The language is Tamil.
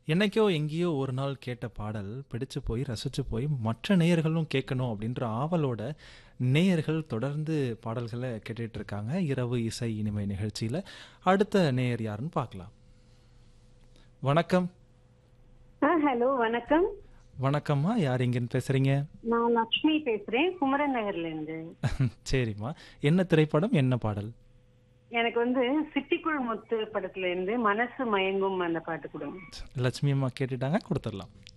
என்னைக்கோ எங்கேயோ ஒரு நாள் கேட்ட பாடல் பிடிச்சு போய் ரசிச்சு போய் மற்ற நேயர்களும் கேட்கணும் அப்படின்ற ஆவலோட நேயர்கள் தொடர்ந்து பாடல்களை கேட்டுட்டு இருக்காங்க இரவு இசை இனிமை நிகழ்ச்சியில அடுத்த நேயர் யாருன்னு பார்க்கலாம் வணக்கம் ஆ ஹலோ வணக்கம் வணக்கம்மா யார் இங்கன்னு பேசுறீங்க நான் லக்ஷ்மி பேசுறேன் குமரன் நகர்ல இருந்து சரிம்மா என்ன திரைப்படம் என்ன பாடல் எனக்கு வந்து சிட்டிக்குள் முத்து படத்துல இருந்து மனசு மயங்கும் அந்த பாட்டு கொடுங்க லட்சுமி அம்மா கேட்டுட்டாங்க கொடுத்துடலாம்